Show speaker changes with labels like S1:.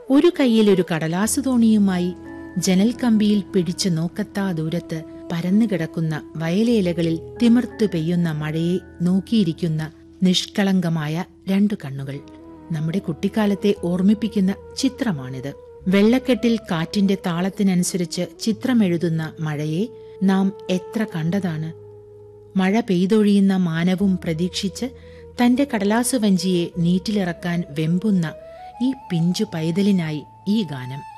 S1: ഒരു കയ്യിൽ ഒരു കടലാസു തോണിയുമായി ജനൽ കമ്പിയിൽ പിടിച്ചു നോക്കത്താ ദൂരത്ത് പരന്നു കിടക്കുന്ന വയലേലകളിൽ തിമിർത്തു പെയ്യുന്ന മഴയെ നോക്കിയിരിക്കുന്ന നിഷ്കളങ്കമായ രണ്ടു കണ്ണുകൾ നമ്മുടെ കുട്ടിക്കാലത്തെ ഓർമ്മിപ്പിക്കുന്ന ചിത്രമാണിത് വെള്ളക്കെട്ടിൽ കാറ്റിന്റെ താളത്തിനനുസരിച്ച് ചിത്രമെഴുതുന്ന മഴയെ നാം എത്ര കണ്ടതാണ് മഴ പെയ്തൊഴിയുന്ന മാനവും പ്രതീക്ഷിച്ച് തന്റെ കടലാസു വഞ്ചിയെ നീറ്റിലിറക്കാൻ വെമ്പുന്ന ഈ പിഞ്ചു പൈതലിനായി ഈ ഗാനം